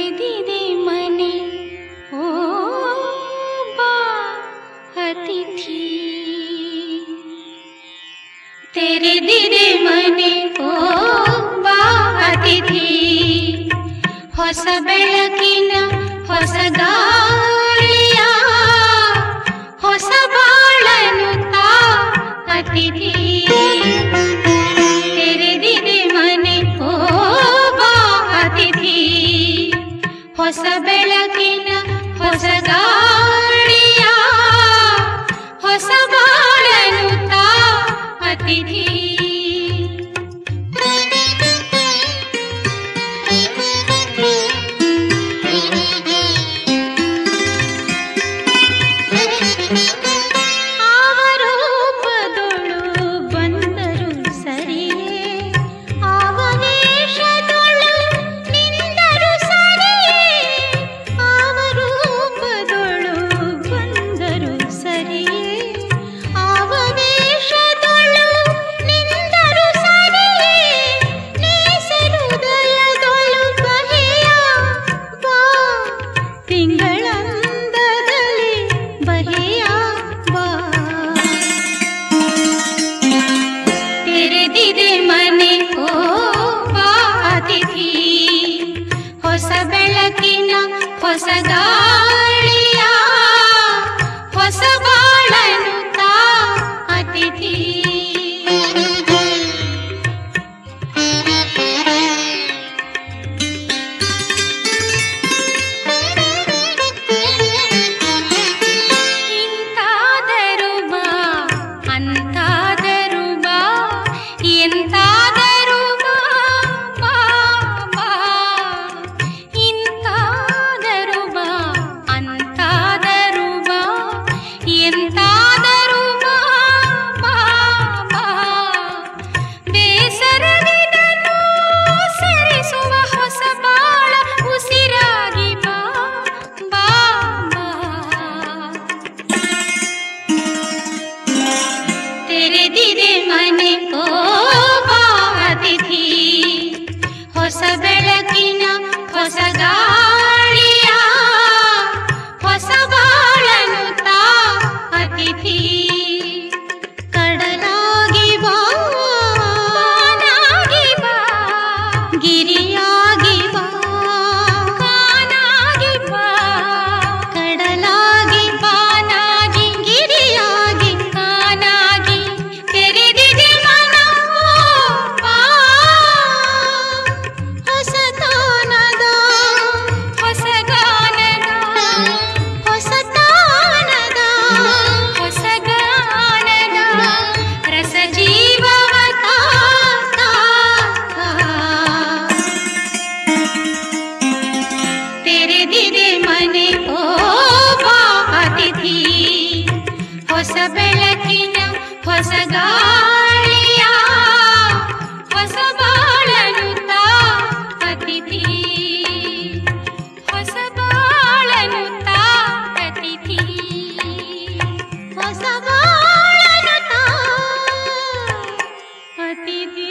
ತೆರೆದಿದೆ ಮನೆ ಓ ಬಾ ಅತಿಥಿ ತೆರೆದಿದೆ ಮನೆ ಓ ಬಾ ಅತಿಥಿ ಹೊಸ ಬೆಳಕಿನ ಹೊಸ ಗಾಳಿಯ ಹೊಸ ಬಾಳನು ತಾ ಅತಿಥಿ ತೆರೆದಿದೆ ಮನೆ ಓ ಬಾ ಅತಿಥಿ ಹೊಸ ಬೆಳಕಿನ ಹೊಸ ಗಾಳಿಯ ಹೊಸ ಬಾಳನು ತಾ ಅತಿಥಿ ಆವರೂಪದೊಳು ಬಂದರು ಸರಿಯೇ ಆವವೇಶದೊಳು ನಿಂದರು ಸರಿಯೇ ಆವರೂಪದೊಳು ಬಂದರು ಸರಿಯೇ ಆವವೇಶದೊಳು ನಿಂದರು ಸರಿಯೇ ನೇಸರುದಯದೊಳು ಬಗೆಯ ಬಾ ತಿಂಗಳಂದದಲ್ಲಿ ಬಗೆಯ ಬಾ ತೆರೆದಿದೆ ಮನೆ ಓ ಬಾ ಅತಿಥಿ ಹೊಸ ಬೆಳಕಿನ ಹೊಸ ಗಾಳಿಯ ಹೊಸ ಬಾಳನು ತಾ ಅತಿಥಿ ಇಂತಾದರೂ ಬಾ ಅಂತಾದರೂ ಬಾ ಎಂತಾದರೂ ಬಾ ಬಾ ಬಾ ಇಂತಾದರೂ ಬಾ ಅಂತಾದರೂ ಬಾ ಎಂತಾದರೂ ಬಾ ಬಾ ಬಾ ಬೇಸರವಿದನು ಸರಿಸುವ ಹೊಸ ಬಾಳ ಉಸಿರಾಗಿ ಬಾ ಬಾ ಬಾ ತೆರೆದಿದೆ ಮನೆ ಓ ಬಾ ಅತಿಥಿ ಹೊಸ ಬೆಳಕಿನ ಹೊಸ ಗಾಳಿಯ ಹೊಸ ಬಾಳನು ತಾ ಅತಿಥಿ ಕಡಲಾಗಿ ಬಾ ಬಾನಾಗಿ ಬಾ ಗಿರಿಯಾಗಿ ಬಾ ಕಾನಾಗಿ ಬಾ ಕಡಲಾಗಿ ಬಾನಾಗಿ ಗಿರಿಯಾಗಿ ಕಾನಾಗಿ ತೆರೆದಿದೆ ಮನ ಬಾ ಹೊಸ ತಾನದ ಹೊಸ ಗಾನದ ಹೊಸ ತಾನದ ಹೊಸ ಗಾನದ ರಸ ಜೀವವತ ತೆರೆದಿದೆ ಮನೆ ಓ ಬಾ ಅತಿಥಿ ಹೊಸ ಬೆಳಕಿನ ಹೊಸ ಗಾಳಿಯ ಹೊಸ ಬಾಳನು ತಾ ಅತಿಥಿ ಹೊಸ ಬಾಳನು ತಾ ಅತಿಥಿ ಹೊಸ ಬಾಳನು ತಾ ಅತಿಥಿ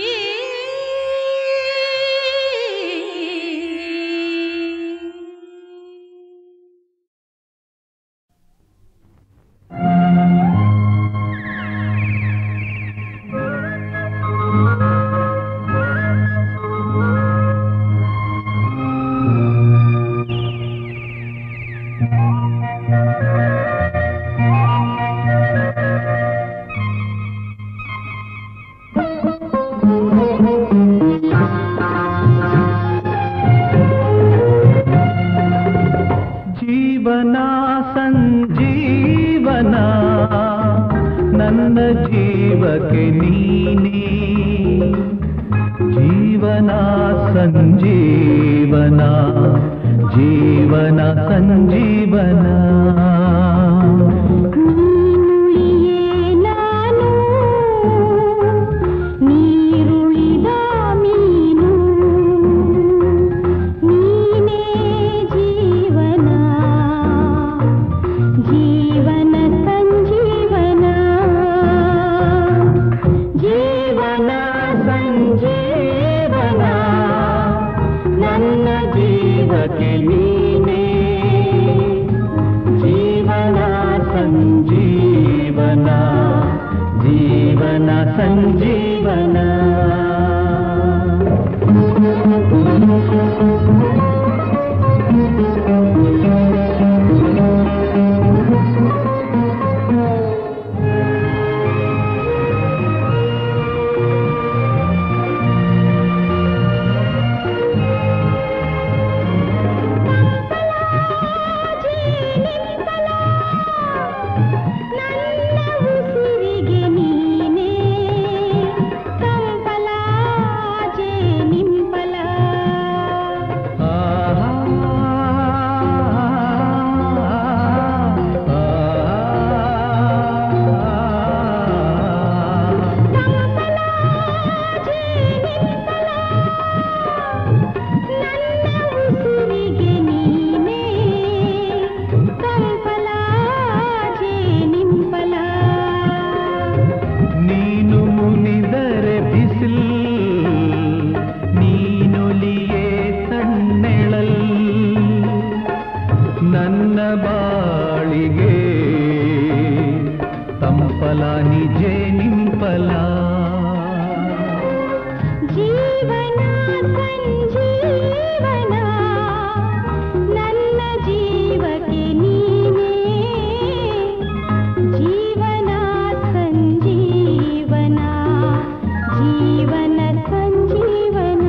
ಜೀವನ ಸಂಜೀವನ ನನ್ನ ಜೀವಕ್ಕೆ ನೀನೇ ಜೀವನ ಸಂಜೀವನ ಜೀವನ ಸಂಜೀವನ ನೀನುಳಿಯೇ ನಾನು ನೀರುಳಿದ ಮೀನು ನೀನೇ ಜೀವನ ಜೀವನ ಸಂಜೀವನ ಜೀವನ ಸಂಜೀವನ ನನ್ನ ಜೀವಕ್ಕೆ ನೀ ಜೀವನ ಸಂಜೀವನ ಉಸಿರಿಗೆ ನೀನೇ ಕಂಪಲ ಜೇ ನಿಂಪಲ ಉಸಿರಿಗೆ ನೀನೇ ಕಂಪಲ ಜೇ ನಿಂಪಲ ನೀನು ಮುನಿದರೆ ಬಿಸಿಲ್ ನೀನೊಲಿಯೇ ತಣ್ಣೆಳಲ್ ನನ್ನ ಬಾಳಿಗೆ ತಂಪಲ ನಿಜೆ ನಿಂಪಲ ಜೀವನ ಸಂಜೀವನ ನನ್ನ ಜೀವಕ್ಕೆ ನೀನೇ ಜೀವನ ಸಂಜೀವನ ಜೀವನ ಸಂಜೀವನ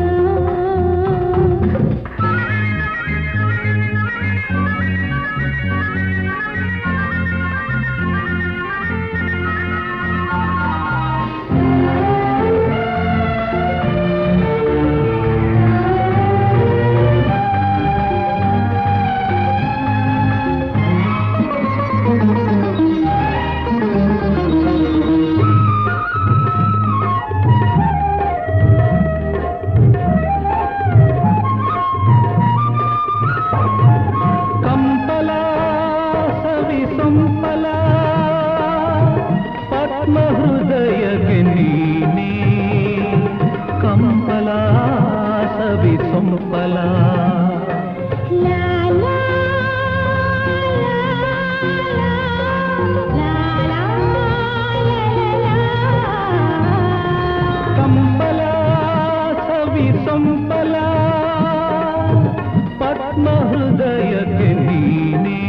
ಕಂಪಲ ಸವಿ ಸಂಪಲ ಪದ್ಮ ಹೃದಯಕ್ಕೆ ನೀನೇ ಕಂಪಲ ಸವಿ ಸಂಪಲ ಲಾ ಲಾ ಲಾ ಲಾ ಕಂಪಲ ಸವಿ ಸಂಪಲ ಪದ್ಮ ಹೃದಯಕ್ಕೆ ನೀನೇ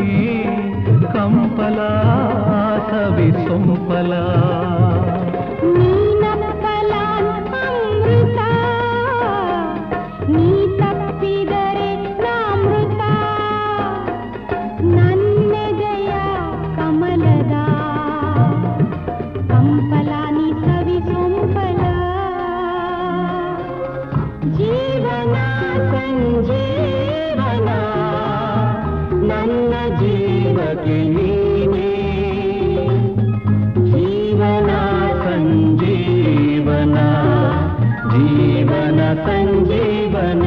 ಕಂಪಲ ಸವಿ ಸಂಪಲ ನೀನಪ್ಪಲ ಅಮೃತ ನೀ ತಪ್ಪಿದರೆ ನಾಮೃತ ನನ್ನೆದೆಯ ಕಮಲದ ಕಂಪಲ ನೀ ಸವಿ ಸೊಂಪಲ ಜೀವನ ಸಂಜೀವನ ನನ್ನ ಜೀವಕ್ಕೆ ನೀನೇ ಜೀವನ ಸಂಜೀವನ ಜೀವನ ಸಂಜೀವನ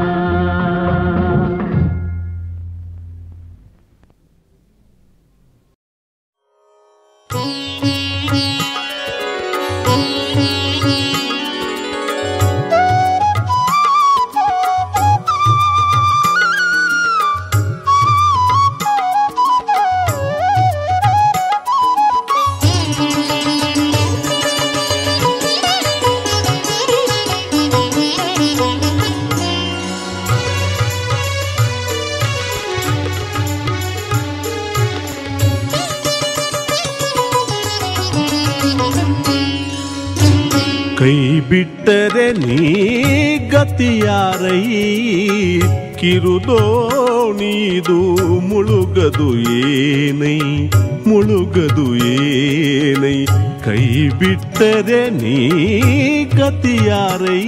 ಕೈ ಬಿಟ್ಟರೆ ನೀ ಗತಿಯಾರೈ ಕಿರುದೋಣಿದು ಮುಳುಗದು ಏನೈ ಮುಳುಗದು ಏನೈ ಕೈ ಬಿಟ್ಟರೆ ನೀ ಗತಿಯಾರೈ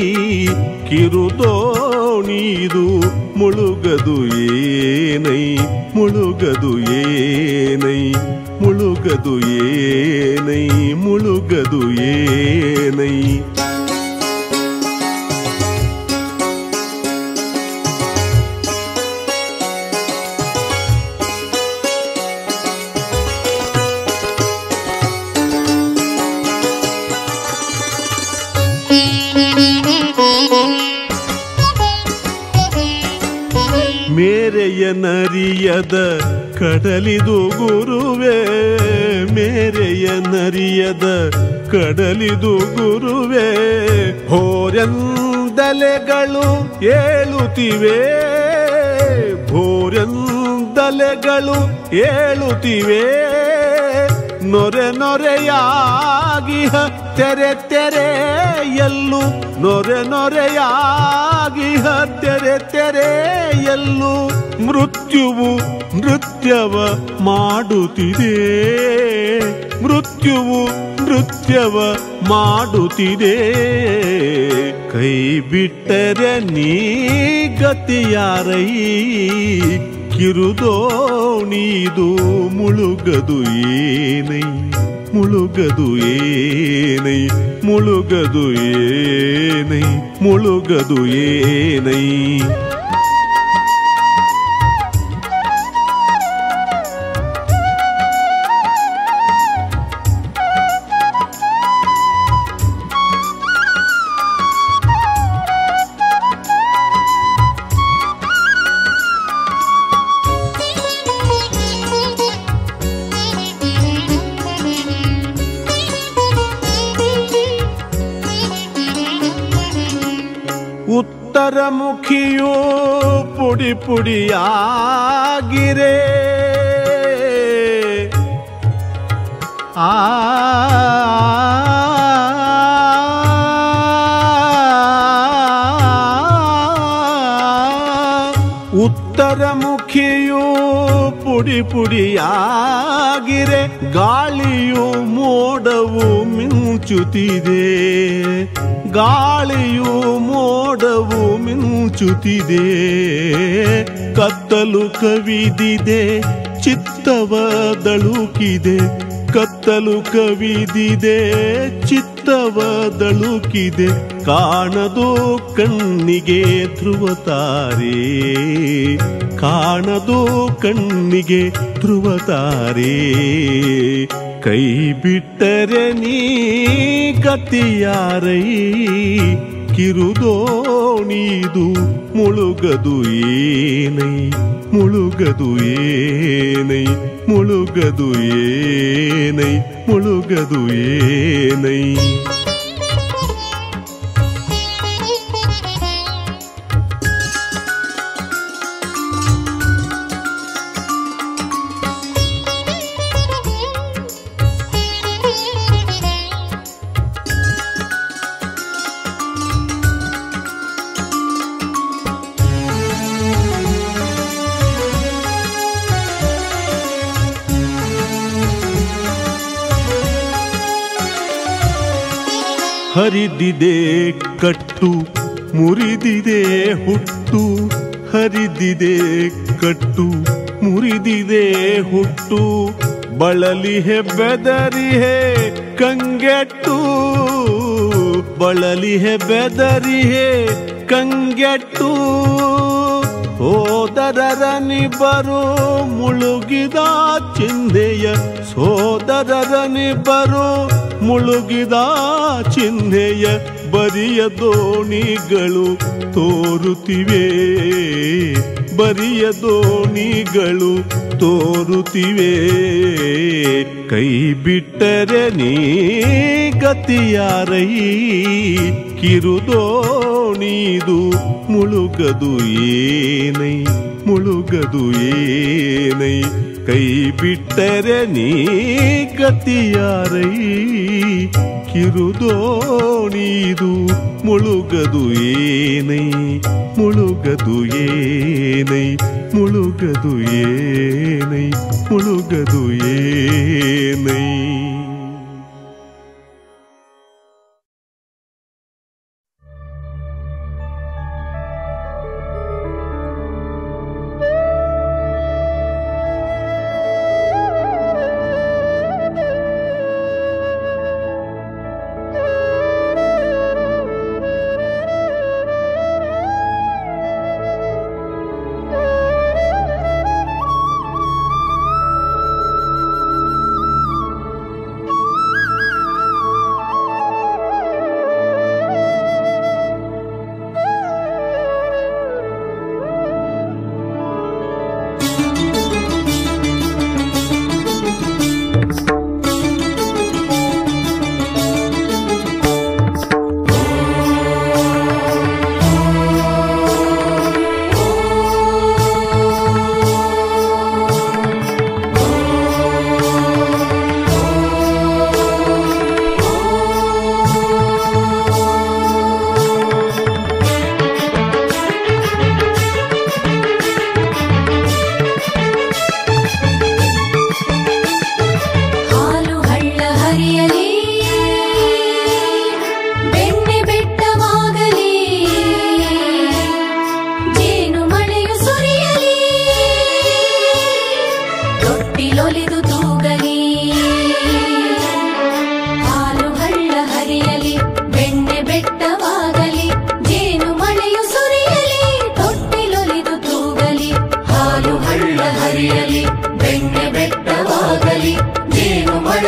ಕಿರುದೋಣಿದು ಮುಳುಗದು ಏನೈ ಮುಳುಗದು ಏನೈ ಮುಳುಗದು ಏನೈ ಮುಳುಗದು ಏನೈ ಮೇರೆಯ ನರಿಯದ ಕಡಲಿದು ಗುರುವೇ ಮೇರೆಯ ನರಿಯದ ಕಡಲಿದು ಗುರುವೇ ಭೋರೆಂದಲೆಗಳು ಏಳುತ್ತಿವೆ ಭೋರೆಂದಲೆಗಳು ಏಳುತ್ತಿವೆ ನೊರೆ ನೊರೆಯಾಗಿಹ ತೆರೆ ತೆರೆಯಲ್ಲು ನೊರೆ ನೊರೆಯಾಗಿಹ ತೆರೆ ತೆರೆಯಲ್ಲು ಮೃತ್ಯುವು ನೃತ್ಯವ ಮಾಡುತ್ತಿದೆ ಮೃತ್ಯುವು ನೃತ್ಯವ ಮಾಡುತ್ತಿದೆ ಕೈ ಬಿಟ್ಟರೆ ನೀ ಗತಿಯಾರೈ ಕಿರುದೋಣಿದು ಮುಳುಗದು ಏನೈ ಮುಳುಗದು ಏನೈ ಮುಳುಗದು ಏನೈ ಮುಳುಗದು ಏನೈ ಉತ್ತರ ಮುಖಿಯೋ ಪುಡಿ ಪುಡಿಯಾಗಿರೆ ಆ ಉತ್ತರ ಮುಖಿಯು ಪುಡಿ ಪುಡಿಯಾಗಿರೆ ಗಾಳಿಯು ಮೋಡವು ಮಿಂಚುತ್ತಿದೆ ಗಾಳಿಯು ಮೋಡವು ಮಿಂಚುತ್ತಿದೆ ಕತ್ತಲು ಕವಿದಿದೆ ಚಿತ್ತವ ದಳುಕಿದೆ ಕತ್ತಲು ಕವಿದಿದೆ ಚಿತ್ತವ ದಳುಕಿದೆ ಕಾಣದು ಕಣ್ಣಿಗೆ ಧ್ರುವತಾರೆ ಕಾಣದು ಕಣ್ಣಿಗೆ ಧ್ರುವತಾರೆ ಕೈ ಬಿಟ್ಟರೆ ನೀ ಗತಿಯಾರೈ ಕಿರುದೋಣಿದು ಮುಳುಗದು ಏನೈ ಮುಳುಗದು ಏನೈ ಮುಳುಗದು ಏನೈ ಮುಳುಗದು ಏನೈ ಹರಿದಿದೆ ಕಟ್ಟು ಮುರಿದಿದೆ ಹುಟ್ಟು ಹರಿದಿದೆ ಕಟ್ಟು ಮುರಿದಿದೆ ಹುಟ್ಟು ಬಳಲಿಹೆ ಬೆದರಿಹೆ ಕಂಗೆಟ್ಟು ಬಳಲಿಹೆ ಬೆದರಿಹೆ ಕಂಗೆಟ್ಟು ಸೋದರರನಿಬ್ಬರು ಮುಳುಗಿದ ಚಿಹ್ನೆಯ ಸೋದರರನಿಬ್ಬರು ಮುಳುಗಿದ ಚಿಹ್ನೆಯ ಬರಿಯ ದೋಣಿಗಳು ತೋರುತ್ತಿವೆ ಬರಿಯ ದೋಣಿಗಳು ತೋರುತ್ತಿವೆ ಕೈ ಬಿಟ್ಟರೆ ನೀ ಗತಿಯಾರೈ ಕಿರುದೋಣಿದು ಮುಳುಗದು ಏನೈ ಮುಳುಗದು ಏನೈ ಕೈ ಬಿಟ್ಟರೆ ನೀ ಗತಿಯಾರೈ ಕಿರುದೋಣಿದು ಮುಳುಗದು ಏನೈ ಮುಳುಗದು ಏನೈ ಮುಳುಗದು ಏನೈ ಮುಳುಗದು ಏನೈ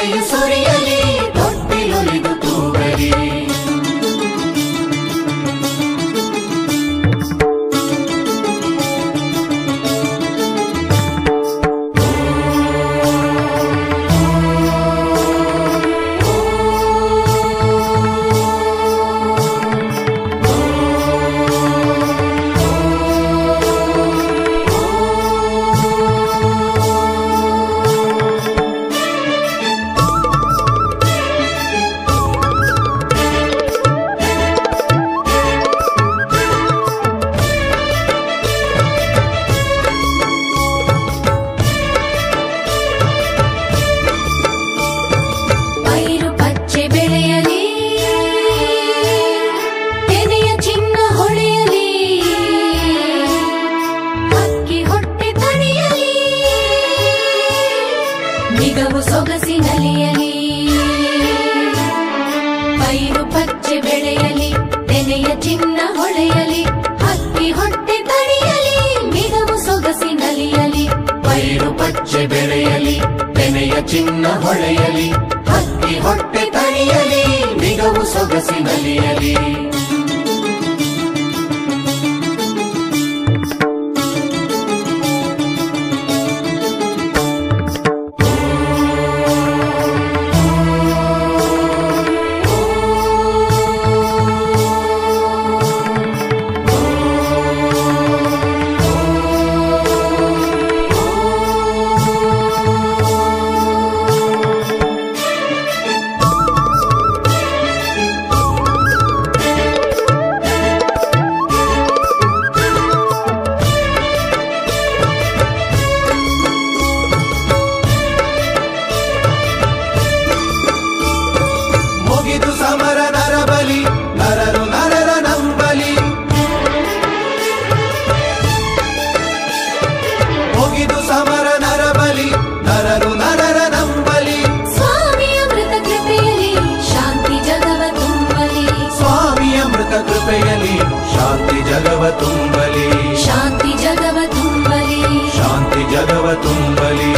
ಮಳೆಯು ಸುರಿಯಲಿ ತೊಟ್ಟಿಲೊಲಿದು ತೂಗಲಿ ಪೈರು ಪಚ್ಚೆ ಬೆಳೆಯಲಿ ತೆನೆಯ ಚಿನ್ನ ಹೊಳೆಯಲಿ ಹಕ್ಕಿ ಹೊಟ್ಟೆ ತಣಿಯಲಿ ನಿಗವು ಸೊಗಸಿನಲಿಯಲಿ ಪೈರು ಪಚ್ಚೆ ಬೆಳೆಯಲಿ ತೆನೆಯ ಚಿನ್ನ ಹೊಳೆಯಲಿ ಹಕ್ಕಿ ಹೊಟ್ಟೆ ತಣಿಯಲಿ ನಿಗವು ಸೊಗಸಿನಲಿಯಲಿ ಪೈರು ಪಚ್ಚೆ ಬೆಳೆಯಲಿ ತೆನೆಯ ಚಿನ್ನ ಹೊಳೆಯಲಿ ಹಕ್ಕಿ ಹೊಟ್ಟೆ ತಣಿಯಲಿ ನಿಗವು ಸೊಗಸಿನಲಿಯಲಿ ಮುಗಿದು ಸಮರ ನರಬಲಿ ನರರು ನರರ ನಂಬಲಿ ಮುಗಿದು ಸಮರ ನರಬಲಿ ನರರು ನರರ ನಂಬಲಿ ಸ್ವಾಮಿಯ ಮೃತ ಕೃಪೆಯಲ್ಲಿ ಶಾಂತಿ ಜಗವ ತುಂಬಲಿ ಸ್ವಾಮಿಯ ಮೃತ ಕೃಪೆಯಲ್ಲಿ ಶಾಂತಿ ಜಗವ ತುಂಬಲಿ ಶಾಂತಿ ಜಗವ ತುಂಬಲಿ ಶಾಂತಿ ಜಗವ ತುಂಬಲಿ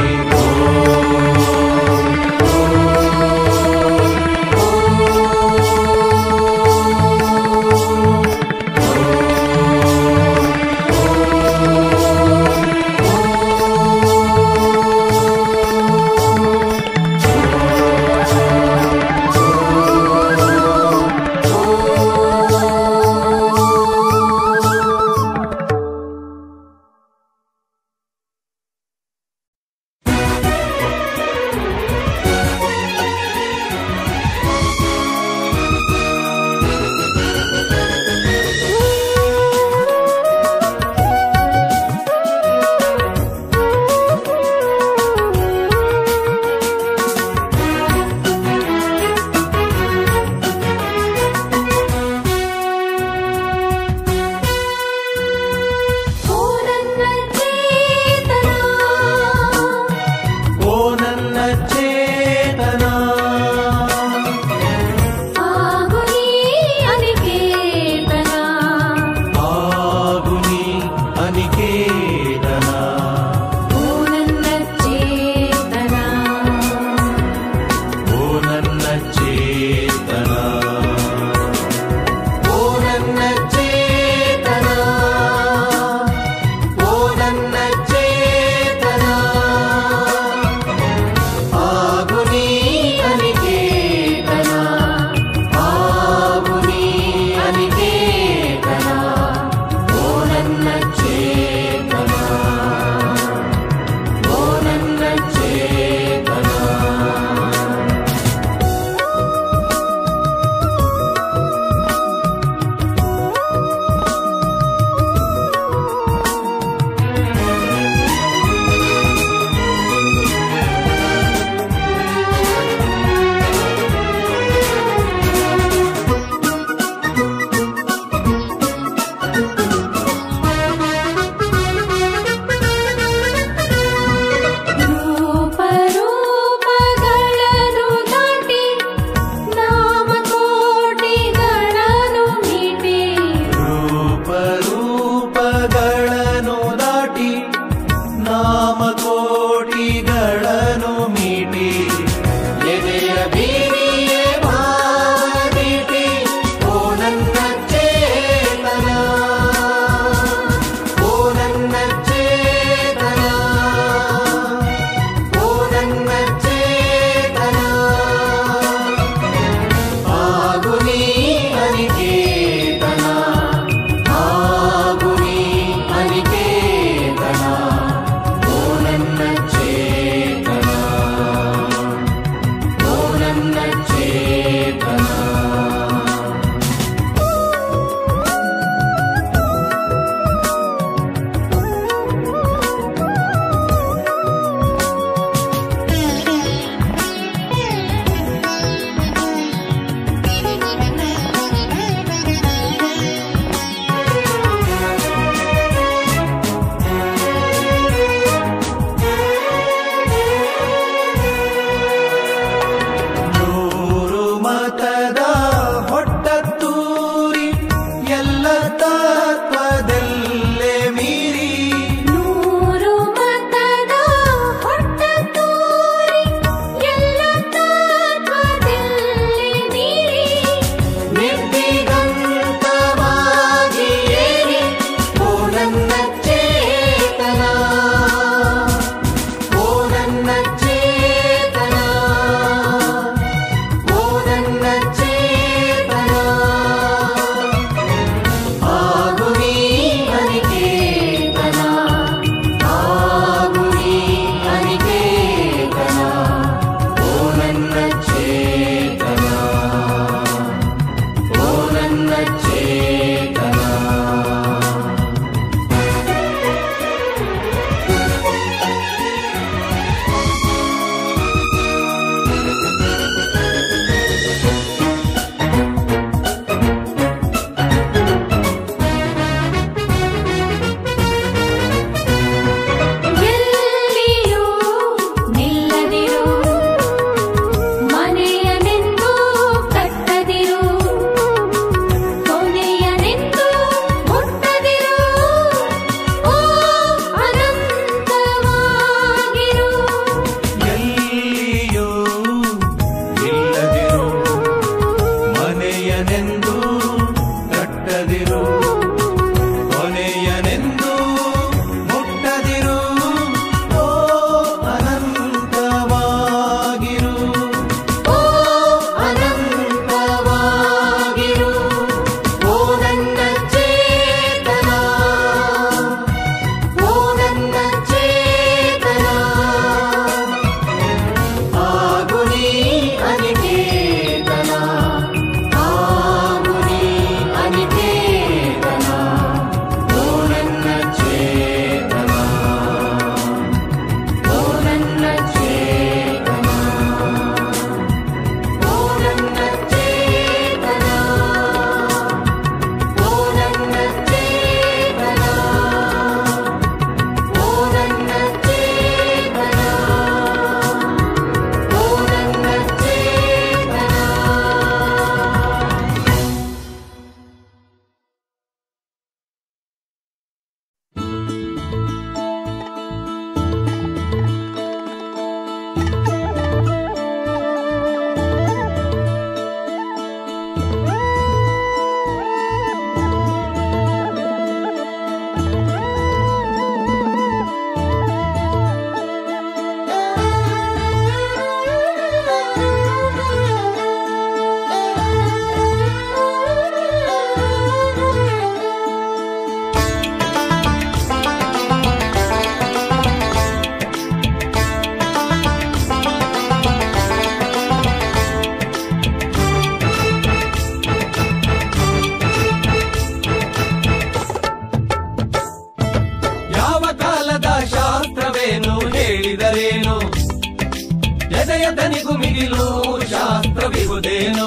ಕಾಲದ ಶಾಸ್ತ್ರವೇನು ಹೇಳಿದರೇನು ಎದೆಯ ದನಿಗೂ ಮಿಗಿಲು ಶಾಸ್ತ್ರವಿಗುದೇನೋ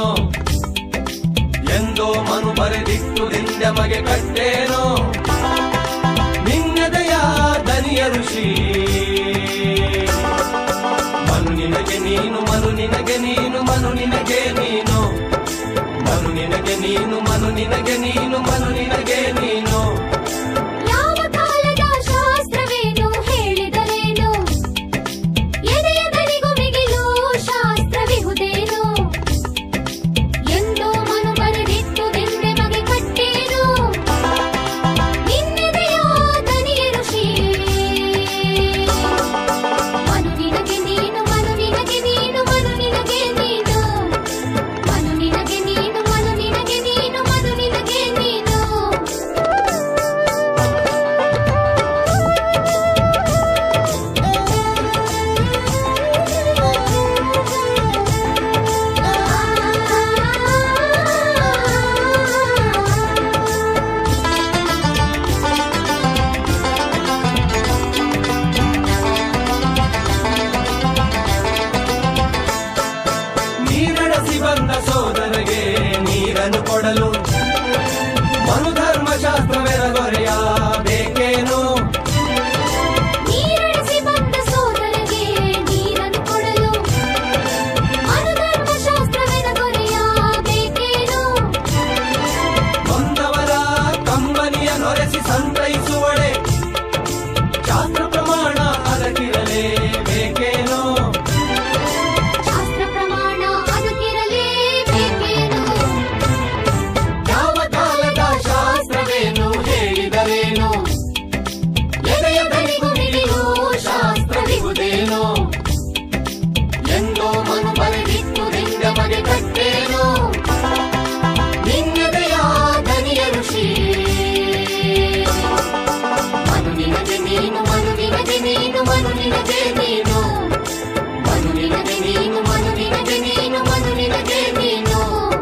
ಎಂದೋ ಮನು ಬರೆದಿಟ್ಟು ನಿಂದಮಗೆ ಕಟ್ಟೇನೋ ನಿನ್ನದೆಯ ದನಿಯ ಋಷಿ ಮನು ನಿನಗೆ ನೀನು ಮನು ನಿನಗೆ ನೀನು ಮನು ನಿನಗೆ ನೀನು ಮನು ನಿನಗೆ ನೀನು ಮನು ನಿನಗೆ ನೀನು ಮನು ನಿನಗೆ ನೀನು ಯಾವ ಕಾಲದ ಶಾಸ್ತ್ರವೇನು ಹೇಳಿದರೇನು ಎದೆಯ ದನಿಗೂ ಮಿಗಿಲು ಶಾಸ್ತ್ರವಿಹುದೇನು ಎಂದೋ ಮನು ಬರೆದಿಟ್ಟು ನಿಂದೆ ಮಗೆ ಕಟ್ಟೇನು ನಿನ್ನೆದೆಯ ದನಿಯ ಋಷಿ ಮನು ನಿನಗೆ ನೀನು ಮನು ನಿನಗೆ ನೀನು ಮನು ನಿನಗೆ ನೀನು ಮನು ನಿನಗೆ ನೀನು ಮನು ನಿನಗೆ ನೀನು ಮನು ನಿನಗೆ ನೀನು ನೀರಡಸಿ ಬಂದ ಸೋದರಗೆ ನೀರನ್ನು ಕೊಡಲು ಮನು ಧರ್ಮಶಾಸ್ತ್ರವೆರಗೊರೆಯ ಬೇಕೇನು ನೀರಡಿಸಿ ಬಂದ ಸೋದರಗೆ ನೀರನ್ನು ಕೊಡಲು ಅನುಧರ್ಮಶಾಸ್ತ್ರವೆನ ದೊರೆಯಬೇಕೇನು ಬಂದವರ ಕಂಬನಿಯ ನೊರೆಸಿ ಸಂತೈಸುವಡೆ ಶಾಸ್ತ್ರ ಪ್ರಮಾಣ ಅದಕ್ಕಿರಲೇ ಬೇಕೇನು ಶಾಸ್ತ್ರ ಪ್ರಮಾಣ ಅದಕ್ಕಿರಲೇಬೇಕೇನು ಯಾವ ಕಾಲದ ಶಾಸ್ತ್ರವೇನು ಹೇಳಿದರೇನು ಎದೆಯ ಬೆಳಿಗು ಮಿಡಿಲು ಶಾಸ್ತ್ರವಿಗುದೇನು ಎಂದೋ ಮನು ಬರೆದಿತ್ತು ಲಿಂಗಮಗೆ ಕಟ್ಟೇನು ನಿನ್ನದೆಯ ದನಿಯ ಋಷಿ ಮನು ನಿನಗೆ ನೀನು ಮನು ನಿನಗೆ ನೀನು ಮನು ನಿನಗೆ ನೀನು ಮನು ನಿನಗೆ ನೀನು ಮನು ನಿನಗೆ ನೀನು ಮನು ನಿನಗೆ ನೀನು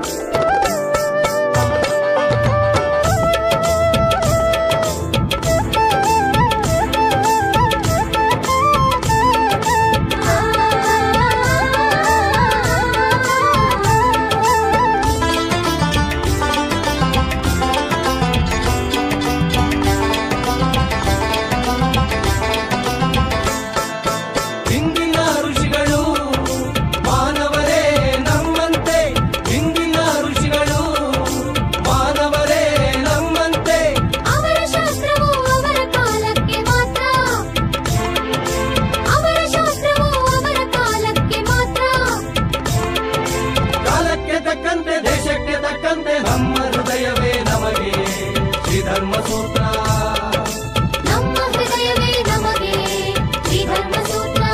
ಹಿಂದಿನ ಋಷಿಗಳು ಮಾನವರೇ ನಮ್ಮಂತೆ ಹಿಂದಿನ ಋಷಿಗಳು ಮಾನವರೇ ನಮ್ಮಂತೆ ಅವರ ಶಾಸ್ತ್ರವು ಅವರ ಕಾಲಕ್ಕೆ ಮಾತ್ರ ಅವರ ಶಾಸ್ತ್ರವು ಅವರ ಕಾಲಕ್ಕೆ ಮಾತ್ರ ಕಾಲಕ್ಕೆ ತಕ್ಕಂತೆ ದೇಶಕ್ಕೆ ತಕ್ಕಂತೆ ನಮ್ಮ ಹೃದಯವೇ ನಮಗೆ ಶ್ರೀಧರ್ಮ ಸೂತ್ರ ನಮ್ಮ ಹೃದಯವೇ ನಮಗೆ ಶ್ರೀ ಧರ್ಮಸೂತ್ರ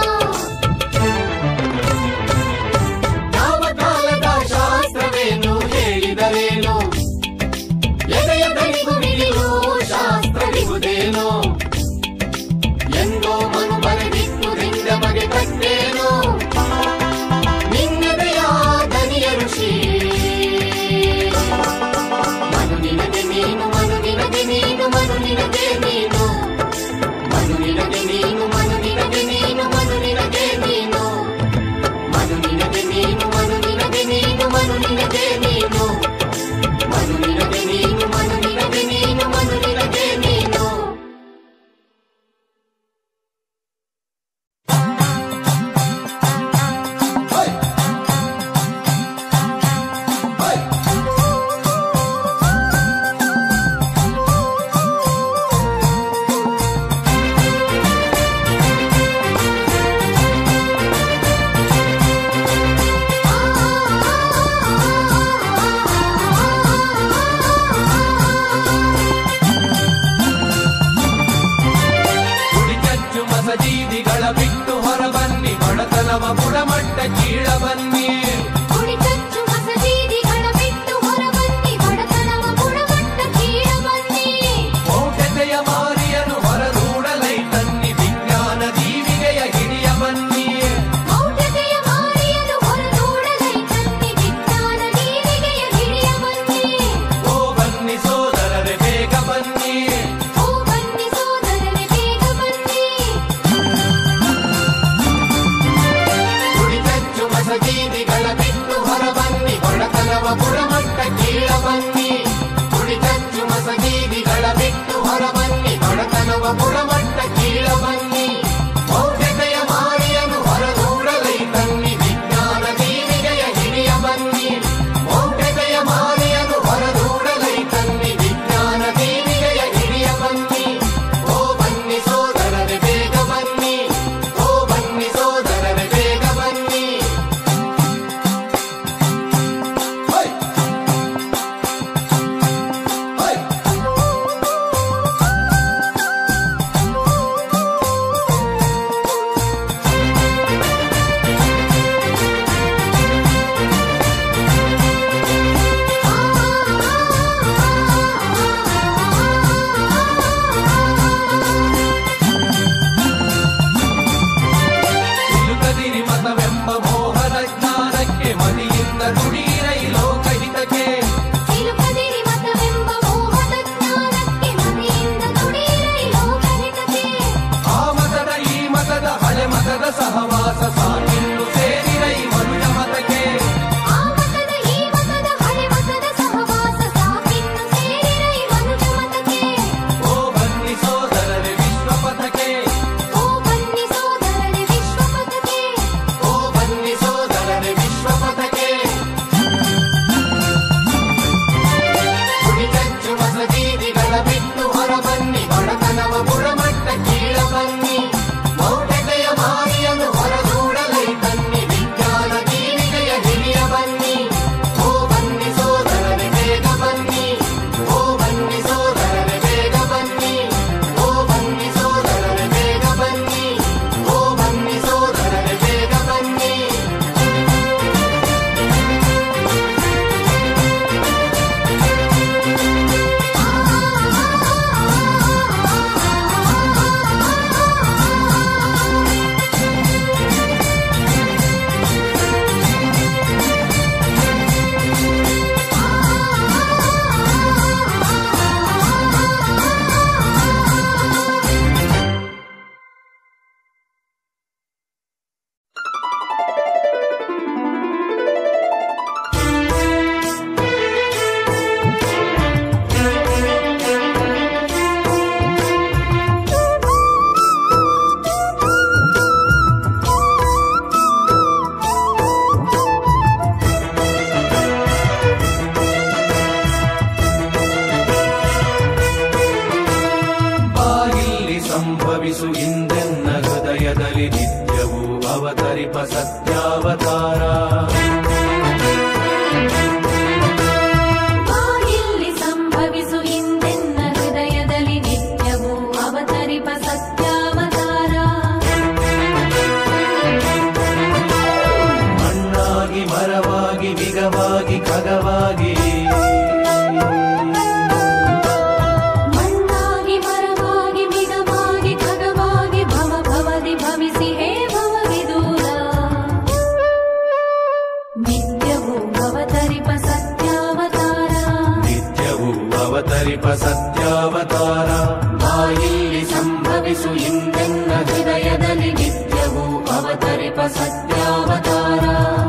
ಯಾವ ಕಾಲದ ಶಾಸ್ತ್ರವೇನು ಹೇಳಿದರೇನು ಎದೆಯ ಬೆಳಿಗು ಮಿಡಿಲು ಶಾಸ್ತ್ರವಿಗುದೇನು ಎಂದೋ ಮನು ಬರೆದಿತ್ತು ಲಿಂಗಮಗೆ ಕಟ್ಟೇನು ನಿನ್ನದೆಯ ದನಿಯ ಋಷಿ ಮನು ನಿನಗೆ ನೀನು ಮನು ನಿನಗೆ ನೀನು ಮನು ನಿನಗೆ ನೀನು ಮನು ನಿನಗೆ ನೀನು ಮನು ನಿನಗೆ ನೀನು ಮನು ನಿನಗೆ ನೀನು ಮನು ನಿನಗೆ ನೀನು ಮನು ನಿನಗೆ ನೀನು ಮನು ನಿನಗೆ ನೀನು ಮನು ನಿನಗೆ ನೀನು ಮನು ನಿನಗೆ ನೀನು ಮನು ನಿನಗೆ ನೀನು ಕುಡಿಚಚ್ಚು ಮಸಜೀದಿಗಳ ಬಿಟ್ಟು ಹೊರ ಬನ್ನಿ ಬಡತನವ ಬುಡಮಟ್ಟ ಕೀಳ ಬನ್ನಿ ಕುಡಿ ಚಚ್ಚು ಮಸಜೀದಿಗಳ ಬಿಟ್ಟು ಹೊರ ಬನ್ನಿ ಬಡತನವ ಬುಡಮಟ್ಟ ಕೀಳ ಬನ್ನಿ ಮೌಢ್ಯತೆಯ ಮಾರಿಯನು ಹೊರದೂಡಲೈ ತನ್ನಿ ವಿಜ್ಞಾನ ದೀವಿಗೆಯ ಹಿಡಿಯ ಬನ್ನಿ ಮೌಢ್ಯತೆಯ ಮಾರಿಯಲು ಹೊರದೂಡಲೈ ತನ್ನಿ ವಿಜ್ಞಾನ ದೀವಿಗೆಯ ಹಿಡಿಯ ಬನ್ನಿ ಓ ಬನ್ನಿ ಸೋದರರೆ ಬೇಗ ಬನ್ನಿ ಓ ಬನ್ನಿ ಸೋದರರೇ ಬೇಗ ಪುರಮಟ್ಟ ಕೀಳ ಬನ್ನಿ ಕುಡಿತಚ್ಚು ಮಸಗೀದಿಗಳ ಬಿಟ್ಟು ಹೊರ ಬನ್ನಿ ಬಡತನವ ಪುರಮಟ್ಟ ಕೀಳ ಬನ್ನಿ ಮೌಢ್ಯತೆಯ ಮಾರಿಯನು ಹೊರದೂಡಲೈ ತನ್ನಿ ವಿಜ್ಞಾನ ದೀವಿಗೆಯ ಹಿಡಿಯ ಬನ್ನಿ ಮೌಢ್ಯತೆಯ ಮಾರಿಯನು ಹೊರದೂಡಲೈ ತನ್ನಿ ವಿಜ್ಞಾನ ದೀವಿಗೆಯ ಹಿಡಿಯ ಬನ್ನಿ ಓ ಬನ್ನಿ ಸೋದರರೆ ಬೇಗ ಬನ್ನಿ ಓ ಬನ್ನಿ ಸೋದರರೆ ಬೇಗ ಬನ್ನಿ ಹೈ ಹೈ ನಿಲ್ಲುಕದಿರಿ ಮತವೆಂಬ ಮೋಹದ ಜ್ಞಾನಕ್ಕೆ ಮದಿಯಿಂದ ದುಡೀರೈ ಲೋಕಹಿತಕ್ಕೆ ಸಿಲುಕದಿರಿ ಮತವೆಂಬ ಮೋಹದ ಜ್ಞಾನಕ್ಕೆ ಮತಿಯಿಂದ ದುಡಿಯಿರೈ ಲೋಕಹಿತಕ್ಕೆ ಆ ಮತದ ಈ ಮತದ ಹಳೆ ಮತದ ಸಹವಾಸ ಸಾಕಿನ್ನು ಸೇರಿರೈ ಮನುಜ ಮತಕ್ಕೆ ಆ ಮತದ ಈ ಮತದ ಹಳೆ ಮತದ ಸಹವಾಸ ಸಾಕಿನ್ನು ಸೇರಿರೈ ಮನುಜ ಮತಕ್ಕೆ ಓ ಬನ್ನಿ ಸೋದರರೆ ವಿಶ್ವಪಥಕ್ಕೆ ಓ ಬನ್ನಿ ಸೋದರರೆ ವಿಶ್ವಪಥಕ್ಕೆ ಓ ಬನ್ನಿ ಸೋದರರೆ ವಿಶ್ವಪಥಕ್ಕೆ ಕುಡಿತಚ್ಚು ಮಸಗೀದಿಗಳ ಬಿಟ್ಟು ಹೊರ ಬನ್ನಿ ಬಡತನವ ಬುಡಮಟ್ಟ ಕೀಳ ಬನ್ನಿ ಮೌಢ್ಯತೆಯ ಮಾರಿಯನು ಹೊರದೂಡಲೈ ತನ್ನಿ ವಿಜ್ಞಾನ ದೀವಿಗೆಯ ಹಿಡಿಯ ಬನ್ನಿ ಓ ಬನ್ನಿ ಸೋದರರೆ ಬೇಗ ಬನ್ನಿ ಓ ಬನ್ನಿ ಸೋದರರೆ ಬೇಗ ಬನ್ನಿ ಓ ಬನ್ನಿ ಸೋದರರೆ ಬೇಗ ಬನ್ನಿ ಓ ಬನ್ನಿ ಸೋದರರೆ ಬೇಗ ಬನ್ನಿ ಬಾಗಿಲ್ಲಿ ಸಂಭವಿಸು ಹಿಂದೆನ್ನ ಹೃದಯದಲ್ಲಿ ನಿತ್ಯವೂ ಅವತರಿಪ ಸತ್ಯಾವತಾರ ಬಾಗಿಲ್ಲಿ ಸಂಭವಿಸು ಹಿಂದೆನ್ನ ಹೃದಯದಲ್ಲಿ ನಿತ್ಯವೂ ಅವತರಿಪ ಸತ್ಯಾವತಾರ ಮಣ್ಣಾಗಿ ಮರವಾಗಿ ಬಿಗವಾಗಿ ಖಗವಾಗಿ ಮಣ್ಣಾಗಿ ಮರವಾಗಿ ಮಿಗವಾಗಿ ಖಗವಾಗಿ ಭವ ಭವದಿ ಭವಿಸಿ ಹೇ ಭವವಿದೂರ ನಿತ್ಯವೂ ಅವತರಿಪ ಸತ್ಯಾವತಾರ ನಿತ್ಯವೂ ಅವತರಿಪ ಸತ್ಯಾವತಾರ ಬಾಯಿಲ್ಲಿ ಸಂಭವಿಸು ಹಿಂದೆನ್ನ ಹೃದಯದಲ್ಲಿ ನಿತ್ಯವೂ ಅವತರಿಪ ಸತ್ಯಾವತಾರ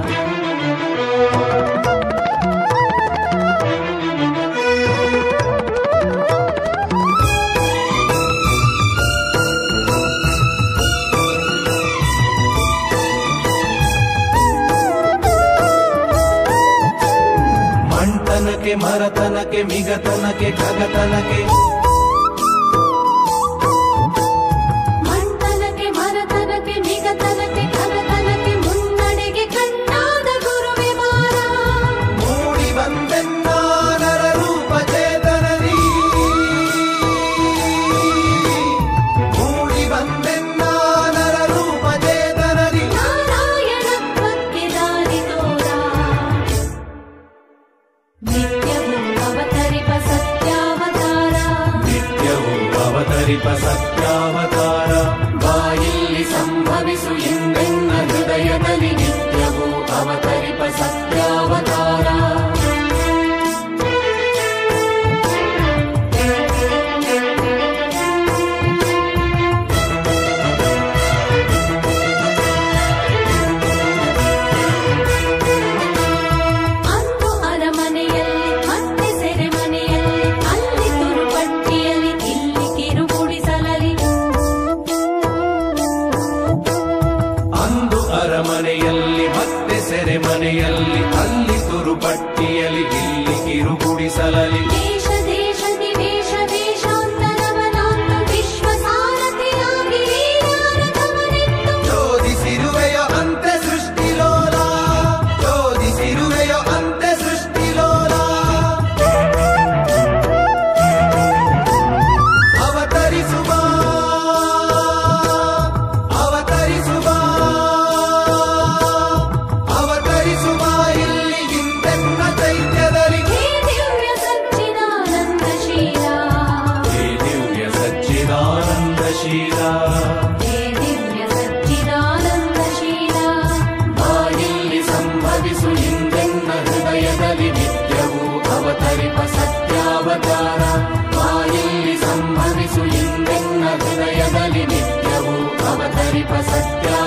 ಮಣ್ತನಕ್ಕೆ ಮರತನಕ್ಕೆ ಮಿಗತನಕ್ಕೆ ಖಗತನಕ್ಕೆ ಮಣ್ತನಕ್ಕೆ ಮರತನಕ್ಕೆ ಮಿಗತನಕ್ಕೆ ಖಗತನಕ್ಕೆ ಮುನ್ನಡೆಗೆ ಕಣ್ಣಾದ ಗುರುವೆ ಮಾರ ಮೂಡಿ ಬಂದೆನ್ನ ನರ ರೂಪ ಚೇತನದಿ ಮೂಡಿ ಬಂದೆನ್ನ ನರ ರೂಪ ಚೇತನದಿ ನಾರಾಯಣತ್ವಕ್ಕೆ ದಾರಿ ತೋರ ನಿತ್ಯವೂ ಅವತರಿಪ ಸತ್ಯಾವತಾರ ಹೇ ದಿವ್ಯ ಸಚ್ಚಿದಾನಂದಶೀಲ ಬಾಯಲ್ಲಿ ಸಂಭವಿಸು ಇಂದೆನ್ನ ಹೃದಯದಲ್ಲಿ ನಿತ್ಯವೂ ಅವತರಿಪ ಸತ್ಯಾವತಾರ ಬಾಯಲ್ಲಿ ಸಂಭವಿಸು ಇಂದೆನ್ನ ಹೃದಯದಲ್ಲಿ ನಿತ್ಯವೂ ಅವತರಿಪ ಸತ್ಯ